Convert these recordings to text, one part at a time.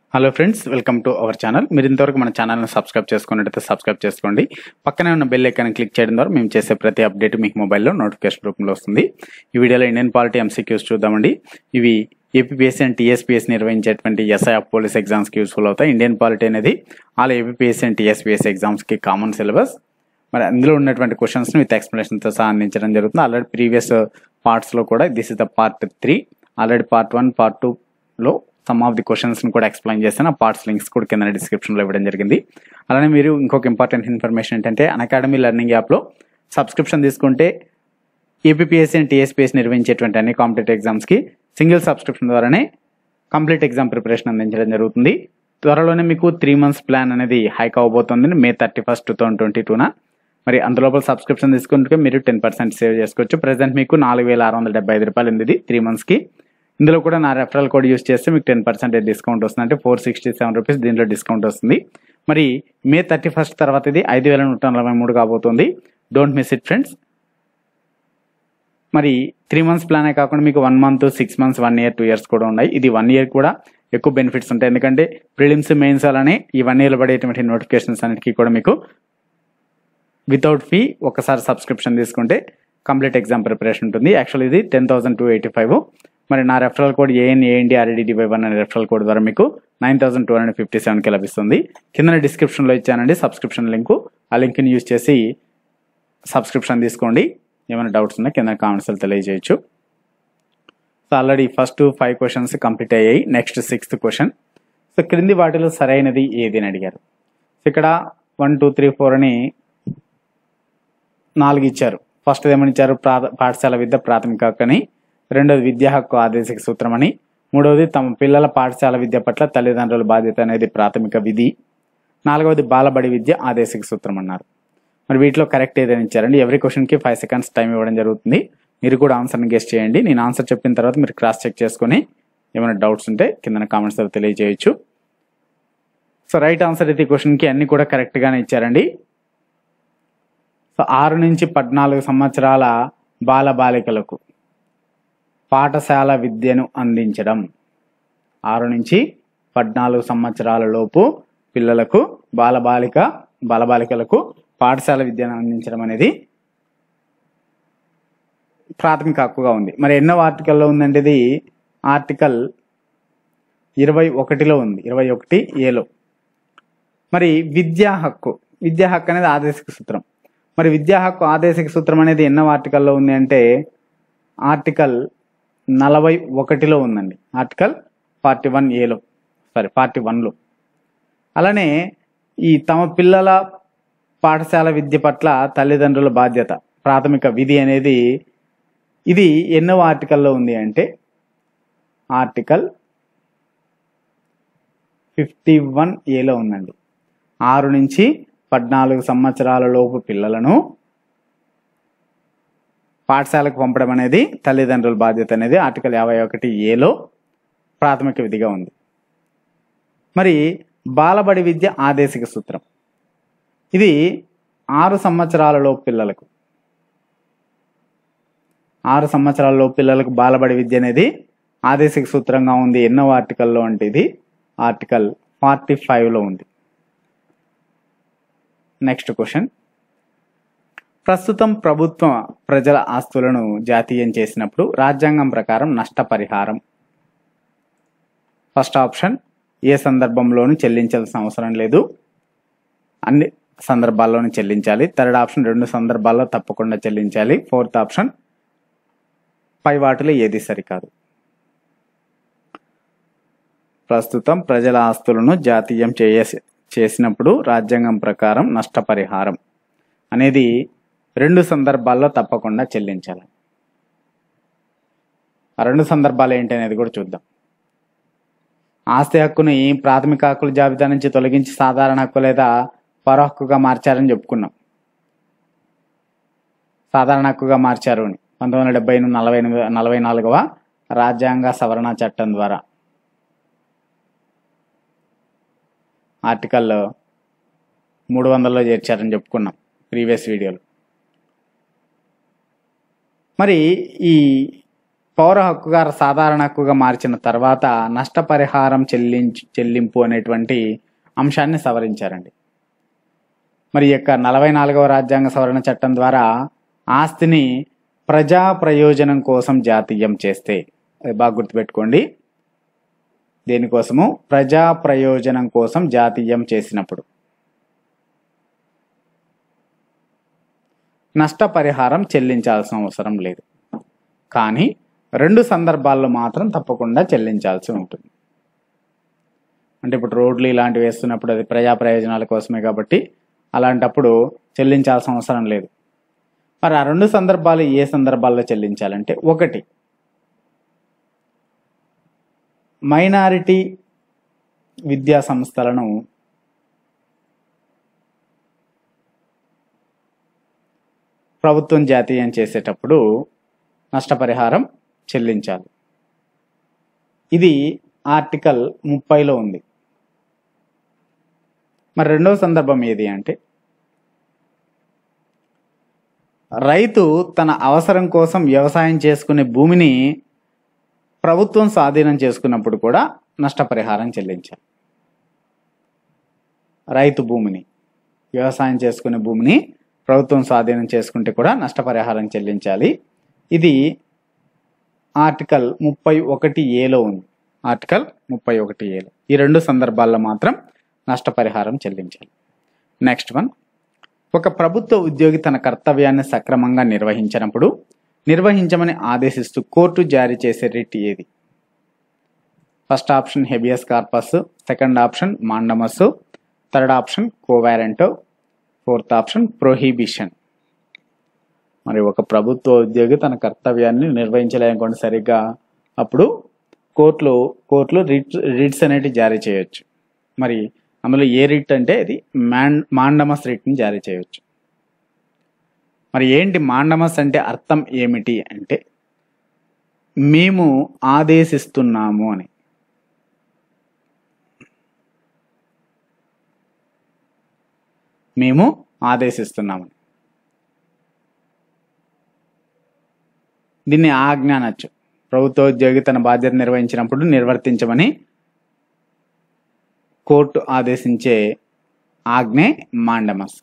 hello friends welcome to our channel మీరు ఇంతవరకు మన ఛానల్ని సబ్స్క్రైబ్ చేసుకున్నట్టయితే సబ్స్క్రైబ్ చేసుకోండి పక్కనే ఉన్న బెల్ ఐకాన్ క్లిక్ చేయడం ద్వారా మేము చేసే ప్రతి అప్డేట్ మీకు మొబైల్లో నోటిఫికేషన్ రూపంలో వస్తుంది ఈ వీడియోలో ఇండియన్ పాలిటీ ఎంసీక్యూస్ చూద్దామండి ఇవి ఏపీఎస్సీ అండ్ టీఎస్పీఎస్ నిర్వహించేటువంటి ఎస్ఐఎఫ్ పోలీస్ ఎగ్జామ్స్కి యూస్ఫుల్ అవుతాయి ఇండియన్ పాలిటీ అనేది ఆల్ ఏపీఎస్సీ అండ్ టీఎస్పీఎస్ ఎగ్జామ్స్కి కామన్ సిలబస్ మరి అందులో ఉన్నటువంటి క్వశ్చన్స్ విత్ ఎక్స్ప్లెనేషన్తో సహా అందించడం జరుగుతుంది ఆల్రెడీ ప్రీవియస్ పార్ట్స్లో కూడా this is the part three already part one part టూలో సమ్ ఆఫ్ ది క్వశ్చన్స్ని కూడా ఎక్స్ప్లెయిన్ చేస్తాను ఆ పార్ట్స్ లింక్స్ కూడా కింద డిస్క్రిప్షన్లో ఇవ్వడం జరిగింది అలానే మీరు ఇంకొక ఇంపార్టెంట్ ఇన్ఫర్మేషన్ ఏంటంటే అకాడమీ లెర్నింగ్ యాప్లో సబ్స్క్రిప్షన్ తీసుకుంటే ఏపీఎస్సీ అండ్ టీఎస్పీఎస్ నిర్వహించేటువంటి అన్ని కాంపిటేటివ్ ఎగ్జామ్స్కి సింగిల్ సబ్స్క్రిప్షన్ ద్వారానే కంప్లీట్ ఎగ్జామ్ ప్రిపరేషన్ అందించడం జరుగుతుంది త్వరలోనే మీకు త్రీ మంత్స్ ప్లాన్ అనేది హైక్ అవబోతుంది May thirty first two thousand twenty టూన మరి అందులోపల సబ్స్క్రిప్షన్ తీసుకుంటే మీరు టెన్ పర్సెంట్ సేవ్ చేసుకోవచ్చు ప్రజెంట్ మీకు నాలుగు వేల ఆరు వందల డెబ్బై ఐదు రూపాయలు ఉంది ఇది త్రీ మంత్స్కి ఇందులో కూడా నా రెఫరల్ కోడ్ యూస్ చేస్తే మీకు టెన్ పర్సెంటేజ్ డిస్కౌంట్ వస్తుంది అంటే ఫోర్ సిక్స్టీ సెవెన్ రూపీస్ దీంట్లో డిస్కౌంట్ వస్తుంది మరి మే థర్టీ ఫస్ట్ తర్వాత ఇది ఐదు వేల నూట నలభై మూడు కాబోతుంది డోంట్ మిస్ ఇట్ ఫ్రెండ్స్ మరి త్రీ మంత్స్ ప్లానే కాకుండా మీకు one month six months one year two years కూడా ఉన్నాయి ఇది వన్ ఇయర్ కూడా ఎక్కువ బెనిఫిట్స్ ఉంటాయి ఎందుకంటే ప్రిలిమ్స్ మెయిన్స్ అలానే ఈ వన్ ఇయర్ పడేటువంటి నోటిఫికేషన్స్ అన్నిటికీ కూడా మీకు వితౌట్ ఫీ ఒకసారి సబ్స్క్రిప్షన్ తీసుకుంటే కంప్లీట్ ఎగ్జామ్ ప్రిపరేషన్ ఉంటుంది యాక్చువల్ ఇది ten thousand two eighty five మరి నా referral code AN AND RADD Y one అనే రెఫరల్ కోడ్ ద్వారా మీకు nine thousand two hundred fifty సెవెన్కి లభిస్తుంది కింద డిస్క్రిప్షన్లో ఇచ్చానండి సబ్స్క్రిప్షన్ లింకు ఆ లింక్ని యూజ్ చేసి సబ్స్క్రిప్షన్ తీసుకోండి ఏమైనా డౌట్స్ ఉన్నా కింద కామెంట్స్లో తెలియజేయచ్చు so already first five questions complete అయ్యాయి నెక్స్ట్ సిక్స్త్ క్వశ్చన్ సో క్రింది వాటిలో సరైనది ఏది అని అడిగారు సో ఇక్కడ వన్ టూ త్రీ ఫోర్ అని నాలుగు ఇచ్చారు ఫస్ట్ ఏమని ఇచ్చారు ప్రా- పాఠశాల విద్య ప్రాథమిక హక్కు అని రెండోది విద్యా హక్కు ఆదేశిక సూత్రం అని మూడవది తమ పిల్లల పాఠశాల విద్య పట్ల తల్లిదండ్రుల బాధ్యత అనేది ప్రాథమిక విధి నాలుగవది బాలబడి విద్య ఆదేశిక సూత్రం అన్నారు మరి వీటిలో కరెక్ట్ ఏదైనా ఇచ్చారండి ఎవరి క్వశ్చన్కి ఫైవ్ సెకండ్స్ టైం ఇవ్వడం జరుగుతుంది మీరు కూడా ఆన్సర్ని గెస్ట్ చేయండి నేను ఆన్సర్ చెప్పిన తర్వాత మీరు క్రాస్ చెక్ చేసుకొని ఏమైనా డౌట్స్ ఉంటే కింద కామెంట్స్ తెలియజేయచ్చు సో రైట్ ఆన్సర్ అయితే ఈ క్వశ్చన్కి అన్ని కూడా కరెక్ట్గానే ఇచ్చారండి సో ఆరు నుంచి పద్నాలుగు సంవత్సరాల బాల బాలికలకు పాఠశాల విద్యను అందించడం ఆరు నుంచి పద్నాలుగు సంవత్సరాల లోపు పిల్లలకు బాలబాలిక బాలబాలికలకు పాఠశాల విద్యను అందించడం అనేది ప్రాథమిక హక్కుగా ఉంది మరి ఎన్నో ఆర్టికల్లో ఉందంటే ఇది ఆర్టికల్ ఇరవై ఒకటిలో ఉంది ఇరవై ఒకటి ఏలో మరి విద్యా హక్కు విద్యా హక్కు అనేది ఆదేశిక సూత్రం మరి విద్యా హక్కు ఆదేశిక సూత్రం అనేది ఎన్నో ఆర్టికల్లో ఉంది అంటే ఆర్టికల్ నలభై ఒకటిలో ఉందండి ఆర్టికల్ ఫార్టీ వన్ ఏలో సారీ ఫార్టీ వన్లో అలానే ఈ తమ పిల్లల పాఠశాల విద్య పట్ల తల్లిదండ్రుల బాధ్యత ప్రాథమిక విధి అనేది ఇది ఎన్నో ఆర్టికల్లో ఉంది అంటే ఆర్టికల్ ఫిఫ్టీ వన్ ఏలో ఉందండి ఆరు నుంచి పద్నాలుగు సంవత్సరాల లోపు పిల్లలను పాఠశాలకు పంపడం అనేది తల్లిదండ్రుల బాధ్యత అనేది ఆర్టికల్ యాభై ఒకటి ఏలో ప్రాథమిక విధిగా ఉంది మరి బాలబడి విద్య ఆదేశిక సూత్రం ఇది ఆరు సంవత్సరాలలో పిల్లలకు ఆరు సంవత్సరాలలో పిల్లలకు బాలబడి విద్య అనేది ఆదేశిక సూత్రంగా ఉంది ఎన్నో ఆర్టికల్లో అంటే ఇది ఆర్టికల్ ఫార్టీ ఫైవ్లో ఉంది నెక్స్ట్ క్వశ్చన్ ప్రస్తుతం ప్రభుత్వం ప్రజల ఆస్తులను జాతీయం చేసినప్పుడు రాజ్యాంగం ప్రకారం నష్టపరిహారం ఫస్ట్ ఆప్షన్ ఏ సందర్భంలోనూ చెల్లించాల్సిన అవసరం లేదు అన్ని సందర్భాల్లోనూ చెల్లించాలి థర్డ్ ఆప్షన్ రెండు సందర్భాల్లో తప్పకుండా చెల్లించాలి ఫోర్త్ ఆప్షన్ పై వాటిలో ఏది సరికాదు ప్రస్తుతం ప్రజల ఆస్తులను జాతీయం చేసి చేసినప్పుడు రాజ్యాంగం ప్రకారం నష్టపరిహారం అనేది రెండు సందర్భాల్లో తప్పకుండా చెల్లించాలి ఆ రెండు సందర్భాలు ఏంటి అనేది కూడా చూద్దాం ఆస్తి హక్కుని ప్రాథమిక హక్కుల జాబితా నుంచి తొలగించి సాధారణ హక్కు లేదా పర హక్కుగా మార్చారని చెప్పుకున్నాం సాధారణ హక్కుగా మార్చారు అని పంతొమ్మిది వందల డెబ్బై ఎనిమిది నలభై ఎనిమిది నలభై నాలుగవ రాజ్యాంగ సవరణ చట్టం ద్వారా ఆర్టికల్ మూడు వందల్లో చేర్చారని చెప్పుకున్నాం ప్రీవియస్ వీడియోలో మరి ఈ పౌర హక్కుగా సాధారణ హక్కుగా మార్చిన తర్వాత నష్టపరిహారం చెల్లించి చెల్లింపు అనేటువంటి అంశాన్ని సవరించారండి మరి ఈ యొక్క నలభై నాలుగవ రాజ్యాంగ సవరణ చట్టం ద్వారా ఆస్తిని ప్రజా ప్రయోజనం కోసం జాతీయం చేస్తే అది బాగా గుర్తుపెట్టుకోండి దేనికోసము ప్రజా ప్రయోజనం కోసం జాతీయం చేసినప్పుడు నష్టపరిహారం చెల్లించాల్సిన అవసరం లేదు కానీ రెండు సందర్భాల్లో మాత్రం తప్పకుండా చెల్లించాల్సి ఉంటుంది అంటే ఇప్పుడు రోడ్లు ఇలాంటివి వేస్తున్నప్పుడు అది ప్రజా ప్రయోజనాల కోసమే కాబట్టి అలాంటప్పుడు చెల్లించాల్సిన అవసరం లేదు మరి ఆ రెండు సందర్భాలు ఏ సందర్భాల్లో చెల్లించాలంటే ఒకటి మైనారిటీ విద్యా సంస్థలను ప్రభుత్వం జాతీయం చేసేటప్పుడు నష్టపరిహారం చెల్లించాలి ఇది ఆర్టికల్ ముప్పైలో ఉంది మరి రెండవ సందర్భం ఏది అంటే రైతు తన అవసరం కోసం వ్యవసాయం చేసుకునే భూమిని ప్రభుత్వం స్వాధీనం చేసుకున్నప్పుడు కూడా నష్టపరిహారం చెల్లించాలి రైతు భూమిని వ్యవసాయం చేసుకునే భూమిని ప్రభుత్వం స్వాధీనం చేసుకుంటే కూడా నష్టపరిహారం చెల్లించాలి ఇది ఆర్టికల్ ముప్పై ఒకటి ఏలో ఉంది ఆర్టికల్ ముప్పై ఒకటి ఏలో ఈ రెండు సందర్భాల్లో మాత్రం నష్టపరిహారం చెల్లించాలి నెక్స్ట్ వన్ ఒక ప్రభుత్వ ఉద్యోగి తన కర్తవ్యాన్ని సక్రమంగా నిర్వహించినప్పుడు నిర్వహించమని ఆదేశిస్తూ కోర్టు జారీ చేసే రిట్ ఏది first option habeas corpus second option mandamus third option quo warranto fourth option prohibition మరి ఒక ప్రభుత్వ ఉద్యోగి తన కర్తవ్యాన్ని నిర్వహించలేకుండా సరిగ్గా అప్పుడు కోర్టులు కోర్టులు రిట్ రిట్స్ అనేటివి జారీ చేయొచ్చు మరి అందులో ఏ రిట్ అంటే ఇది మ్యాన్ మాండమస్ రిట్ని జారీ చేయొచ్చు మరి ఏంటి మాండమస్ అంటే అర్థం ఏమిటి అంటే మేము ఆదేశిస్తున్నాము అని మేము ఆదేశిస్తున్నామని దీన్ని ఆజ్ఞ అనొచ్చు ప్రభుత్వ ఉద్యోగి తన బాధ్యత నిర్వహించినప్పుడు నిర్వర్తించమని కోర్టు ఆదేశించే ఆజ్ఞే మాండమస్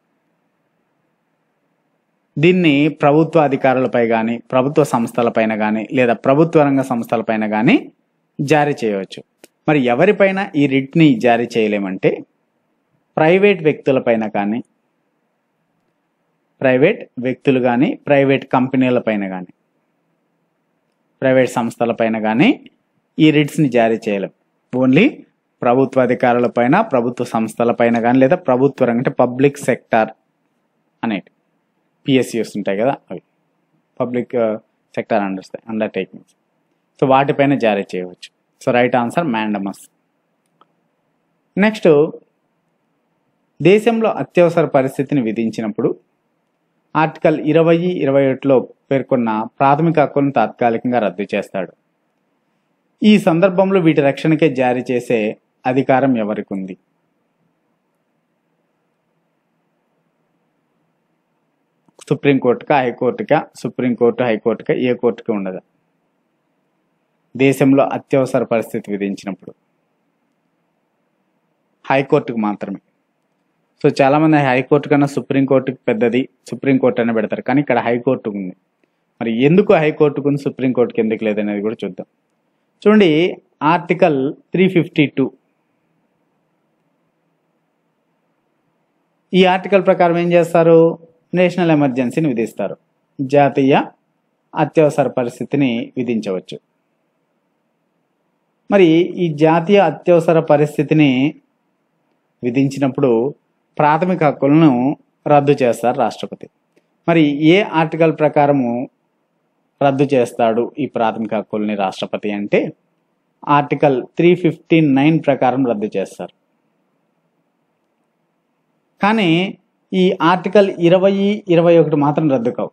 దీన్ని ప్రభుత్వ అధికారులపై కానీ ప్రభుత్వ సంస్థలపైన కానీ లేదా ప్రభుత్వ రంగ సంస్థలపైన కానీ జారీ చేయవచ్చు మరి ఎవరిపైన ఈ రిట్ని జారీ చేయలేమంటే ప్రైవేట్ వ్యక్తులపైన కానీ ప్రైవేట్ వ్యక్తులు కానీ ప్రైవేట్ కంపెనీలపైన కానీ ప్రైవేట్ సంస్థలపైన కానీ ఈ రిట్స్ని జారీ చేయలేం ఓన్లీ ప్రభుత్వ అధికారులపైన ప్రభుత్వ సంస్థలపైన కానీ లేదా ప్రభుత్వ రంగం అంటే పబ్లిక్ సెక్టార్ అనేటి పిఎస్సిఎస్ ఉంటాయి కదా అవి public sector understand undertakings so వాటిపైన జారీ చేయవచ్చు so right answer mandamus next దేశంలో అత్యవసర పరిస్థితిని విధించినప్పుడు ఆర్టికల్ ఇరవై ఇరవై ఒకటిలో పేర్కొన్న ప్రాథమిక హక్కులను తాత్కాలికంగా రద్దు చేస్తాడు ఈ సందర్భంలో వీటి రక్షణకే జారీ చేసే అధికారం ఎవరికి ఉంది సుప్రీంకోర్టుకా హైకోర్టుకా సుప్రీంకోర్టు హైకోర్టుకా ఏ కోర్టుకి ఉండదు దేశంలో అత్యవసర పరిస్థితి విధించినప్పుడు హైకోర్టుకు మాత్రమే సో చాలామంది హైకోర్టు కన్నా సుప్రీంకోర్టుకి పెద్దది సుప్రీంకోర్టు అని పెడతారు కానీ ఇక్కడ హైకోర్టు ఉంది మరి ఎందుకు హైకోర్టుకు ఉంది సుప్రీంకోర్టుకి ఎందుకు లేదనేది కూడా చూద్దాం చూడండి ఆర్టికల్ త్రీ ఫిఫ్టీ టూ ఈ ఆర్టికల్ ప్రకారం ఏం చేస్తారు నేషనల్ ఎమర్జెన్సీని విధిస్తారు జాతీయ అత్యవసర పరిస్థితిని విధించవచ్చు మరి ఈ జాతీయ అత్యవసర పరిస్థితిని విధించినప్పుడు ప్రాథమిక హక్కులను రద్దు చేస్తారు రాష్ట్రపతి మరి ఏ ఆర్టికల్ ప్రకారము రద్దు చేస్తాడు ఈ ప్రాథమిక హక్కుల్ని రాష్ట్రపతి అంటే ఆర్టికల్ త్రీ ఫిఫ్టీ నైన్ ప్రకారం రద్దు చేస్తారు కానీ ఈ ఆర్టికల్ ఇరవై ఇరవై ఒకటి మాత్రం రద్దు కావు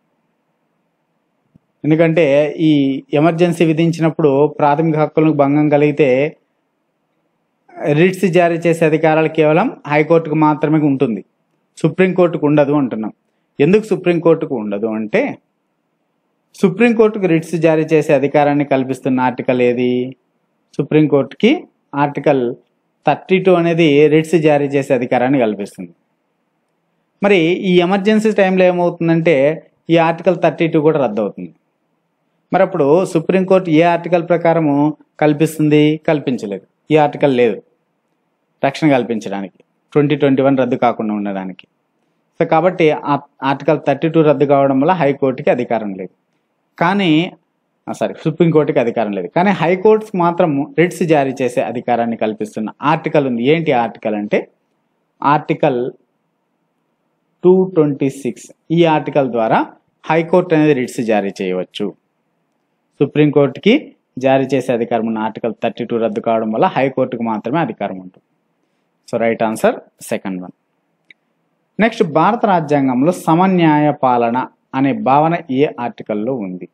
ఎందుకంటే ఈ ఎమర్జెన్సీ విధించినప్పుడు ప్రాథమిక హక్కులకు భంగం కలిగితే రిట్స్ జారీ చేసే అధికారాలు కేవలం హైకోర్టుకు మాత్రమే ఉంటుంది సుప్రీంకోర్టుకు ఉండదు అంటున్నాం ఎందుకు సుప్రీంకోర్టుకు ఉండదు అంటే సుప్రీంకోర్టుకు రిట్స్ జారీ చేసే అధికారాన్ని కల్పిస్తున్న ఆర్టికల్ ఏది సుప్రీంకోర్టుకి ఆర్టికల్ థర్టీ టూ అనేది రిట్స్ జారీ చేసే అధికారాన్ని కల్పిస్తుంది మరి ఈ ఎమర్జెన్సీ టైంలో ఏమవుతుందంటే ఈ ఆర్టికల్ థర్టీ టూ కూడా రద్దు అవుతుంది మరి అప్పుడు సుప్రీంకోర్టు ఏ ఆర్టికల్ ప్రకారము కల్పిస్తుంది కల్పించలేదు ఈ ఆర్టికల్ లేదు రక్షణ కల్పించడానికి ట్వంటీ ట్వంటీ వన్ రద్దు కాకుండా ఉండడానికి సో కాబట్టి ఆ ఆర్టికల్ థర్టీ టూ రద్దు కావడం వల్ల హైకోర్టుకి అధికారం లేదు కానీ సారీ సుప్రీంకోర్టుకి అధికారం లేదు కానీ హైకోర్ట్స్ మాత్రం రిట్స్ జారీ చేసే అధికారాన్ని కల్పిస్తున్న ఆర్టికల్ ఉంది ఏంటి ఆర్టికల్ అంటే ఆర్టికల్ టూ ట్వంటీ సిక్స్ ఈ ఆర్టికల్ ద్వారా హైకోర్టు అనేది రిట్స్ జారీ చేయవచ్చు సుప్రీంకోర్టుకి జారీ చేసే అధికారం ఉన్న ఆర్టికల్ థర్టీ టూ రద్దు కావడం వల్ల హైకోర్టుకు మాత్రమే అధికారం ఉంటుంది so right answer second one next భారత రాజ్యాంగంలో సమన్యాయ పాలన అనే భావన ఏ ఆర్టికల్లో ఉంది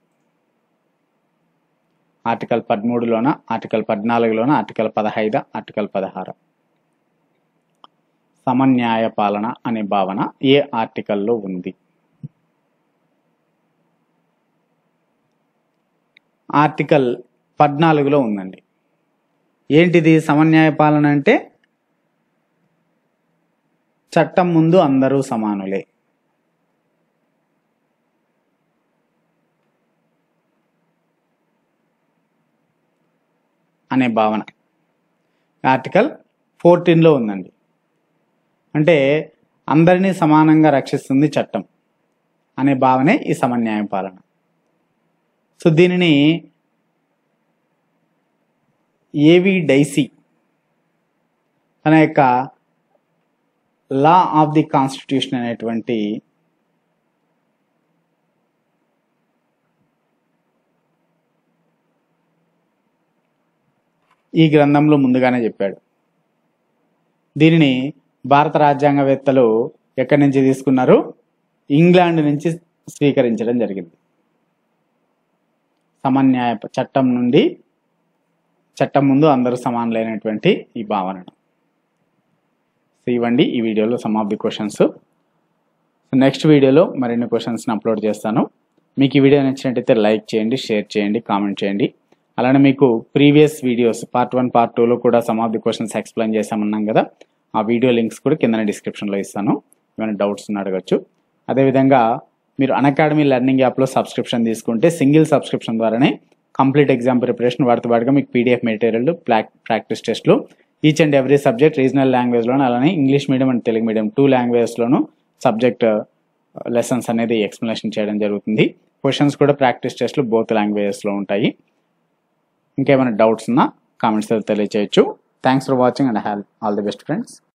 ఆర్టికల్ పదమూడులోన ఆర్టికల్ పద్నాలుగులోన ఆర్టికల్ పదహైదు ఆర్టికల్ పదహారు సమన్యాయ పాలన అనే భావన ఏ ఆర్టికల్లో ఉంది ఆర్టికల్ పద్నాలుగులో ఉందండి ఏంటిది సమన్యాయ పాలన అంటే చట్టం ముందు అందరూ సమానులే అనే భావన ఆర్టికల్ ఫోర్టీన్లో ఉందండి అంటే అందరినీ సమానంగా రక్షిస్తుంది చట్టం అనే భావనే ఈ సమన్యాయ పాలన సో దీనిని ఏవి డైసీ తన యొక్క లా ఆఫ్ ది కాన్స్టిట్యూషన్ అనేటువంటి ఈ గ్రంథంలో ముందుగానే చెప్పాడు దీనిని భారత రాజ్యాంగవేత్తలు ఎక్కడి నుంచి తీసుకున్నారు ఇంగ్లాండ్ నుంచి స్వీకరించడం జరిగింది సమన్యాయ చట్టం నుండి చట్టం ముందు అందరూ సమానులైనటువంటి ఈ భావనను సో ఇవ్వండి ఈ వీడియోలో some of the questions next వీడియోలో మరిన్ని క్వశ్చన్స్ని అప్లోడ్ చేస్తాను మీకు ఈ వీడియో నచ్చినట్టయితే లైక్ చేయండి షేర్ చేయండి కామెంట్ చేయండి అలానే మీకు previous videos part one part టూలో కూడా some of the questions explain చేసామన్నాం కదా ఆ వీడియో లింక్స్ కూడా కింద డిస్క్రిప్షన్లో ఇస్తాను ఏమైనా డౌట్స్ ఉన్న అడగచ్చు అదేవిధంగా మీరు అకాడమీ లెర్నింగ్ యాప్లో సబ్స్క్రిప్షన్ తీసుకుంటే సింగిల్ సబ్స్క్రిప్షన్ ద్వారానే కంప్లీట్ ఎగ్జామ్ ప్రిపరేషన్ వాటితో పాటుగా మీకు పీడిఎఫ్ మెటీరియల్ ప్రాక్టీస్ టెస్ట్లు each and every subject regional లాంగ్వేజ్లోను అలానే English medium and Telugu medium two లాంగ్వేజెస్లోను సబ్జెక్ట్ లెసన్స్ అనేది ఎక్స్ప్లెనేషన్ చేయడం జరుగుతుంది క్వశ్చన్స్ కూడా ప్రాక్టీస్ టెస్ట్లు బోత్ లాంగ్వేజెస్లో ఉంటాయి ఇంకేమైనా డౌట్స్ ఉన్నా కామెంట్స్ తెలియచేయచ్చు thanks for watching and have all the best friends